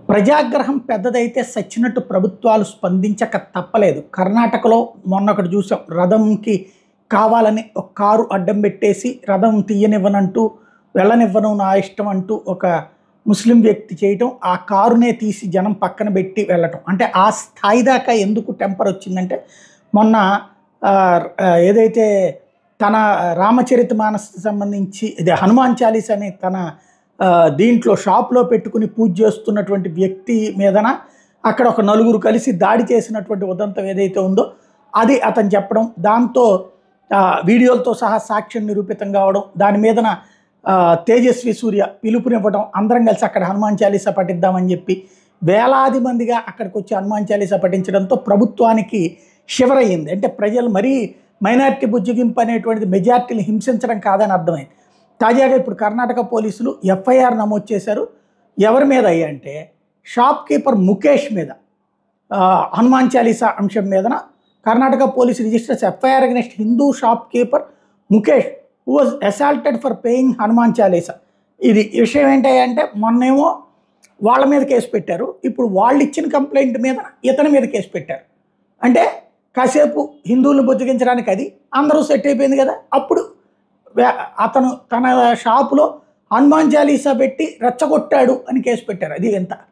ప్రజాగ్రహం పెద్దదైతే సచ్చినట్టు ప్రభుత్వాలు స్పందించక తప్పలేదు కర్ణాటకలో మొన్న ఒకటి చూసాం రథంకి కావాలని ఒక కారు అడ్డం పెట్టేసి రథం తీయనివ్వనంటూ వెళ్ళనివ్వను నా ఇష్టం అంటూ ఒక ముస్లిం వ్యక్తి చేయటం ఆ కారునే తీసి జనం పక్కన పెట్టి వెళ్ళటం అంటే ఆ స్థాయి దాకా ఎందుకు టెంపర్ వచ్చిందంటే మొన్న ఆ, ఆ, ఏదైతే తన రామచరిత మానస్ సంబంధించి ఇది హనుమాన్ చాలీస్ అని తన ఆ, దీంట్లో షాప్లో పెట్టుకుని పూజ చేస్తున్నటువంటి వ్యక్తి మీదన అక్కడ ఒక నలుగురు కలిసి దాడి చేసినటువంటి ఉదంతం ఏదైతే ఉందో అది అతను చెప్పడం దాంతో ఆ, వీడియోలతో సహా సాక్ష్యం నిరూపితం కావడం దాని మీదన ఆ, తేజస్వి సూర్య పిలుపునివ్వడం అందరం కలిసి అక్కడ హనుమాన్ చాలీసా పఠిద్దామని చెప్పి వేలాది మందిగా అక్కడికి వచ్చి హనుమాన్ చాలీసా పఠించడంతో ప్రభుత్వానికి షివర్ అయ్యింది అంటే ప్రజలు మరీ మైనారిటీ బుజ్జగింపు అనేటువంటిది మెజార్టీని హింసించడం కాదని అర్థమైంది తాజాగా ఇప్పుడు కర్ణాటక పోలీసులు ఎఫ్ఐఆర్ నమోదు చేశారు ఎవరి మీద అయ్యి అంటే షాప్ కీపర్ ముఖేష్ మీద ఆ, హనుమాన్ చాలీసా అంశం మీదన Karnataka police registers FIR against Hindu shopkeeper Mukesh who was assaulted for paying Hanuman Chalisa ఇది ఈ విషయం ఏంటంటే మొన్నేమో వాళ్ళ మీద కేసు పెట్టారు ఇప్పుడు వాళ్ళు ఇచ్చిన కంప్లైంట్ మీద ఇతని మీద కేసు పెట్టారు అంటే కాసేపు హిందువులను బుజ్జగించడానికి అది అందరూ సెట్ అయిపోయింది కదా అప్పుడు వే- అతను తన షాపులో హనుమాన్ చాలీసా పెట్టి రెచ్చగొట్టాడు అని కేసు పెట్టారు అది ఎంత